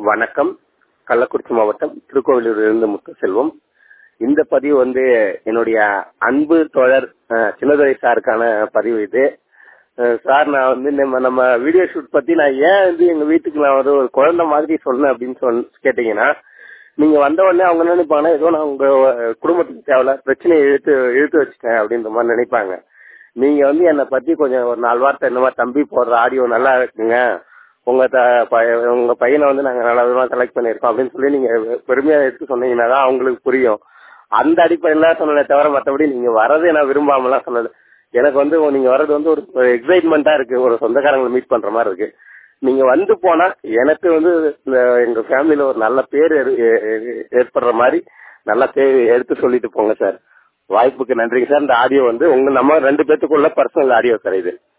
வணக்கம் கள்ளக்குறிச்சி மாவட்டம் திருக்கோவிலூரிலிருந்து முத்துசெல்வம் இந்த பதிவு வந்து என்னுடைய அன்பு தோழர் அஹ், சின்னதுரை சாருக்கான பதிவு இது அஹ், சார் நான் வந்து நம்ம நம்ம வீடியோ ஷூட் பத்தி நான் ஏன் வந்து எங்க வீட்டுக்கு நான் வந்து ஒரு குழந்தை மாதிரி சொன்னேன் அப்படின்னு சொன்ன கேட்டீங்கன்னா நீங்க வந்த உடனே அவங்க என்ன நினைப்பாங்கன்னா ஏதோ நான் உங்க அஹ், குடும்பத்துக்கு தேவையில்ல பிரச்சனையை இழுத்து இழுத்து வச்சுட்டேன் அப்படின்ற மாதிரி நினைப்பாங்க நீங்க வந்து என்னை பத்தி கொஞ்சம் ஒரு நாலு வார்த்தை இந்த மாதிரி தம்பி போடுற ஆடியோ நல்லா இருக்குங்க உங்க த- ப- உங்க பையனை வந்து நாங்க நல்ல விதமா செலக்ட் பண்ணிருக்கோம் அப்படின்னு சொல்லி நீங்க பெருமையா எடுத்து சொன்னீங்கன்னா தான் அவங்களுக்கு புரியும் அந்த அடிப்படையில சொன்னதை தவிர மற்றபடி நீங்க வரது நான் விரும்பாமலாம் சொன்னது எனக்கு வந்து நீங்க வர்றது வந்து ஒரு எக்ஸைட்மெண்டா இருக்கு ஒரு சொந்தக்காரங்களை மீட் பண்ற மாதிரி இருக்கு நீங்க வந்து போனா எனக்கு வந்து இந்த எங்க ஃபேமிலில ஒரு நல்ல பேர் ஏற்- ஏ- ஏ- ஏற்படுற மாதிரி நல்ல பேர் எடுத்து சொல்லிட்டு போங்க சார் வாய்ப்புக்கு நன்றிங்க சார் இந்த ஆடியோ வந்து உங்க நம்ம ரெண்டு பேத்துக்குள்ள பர்சனல் ஆடியோ சார் இது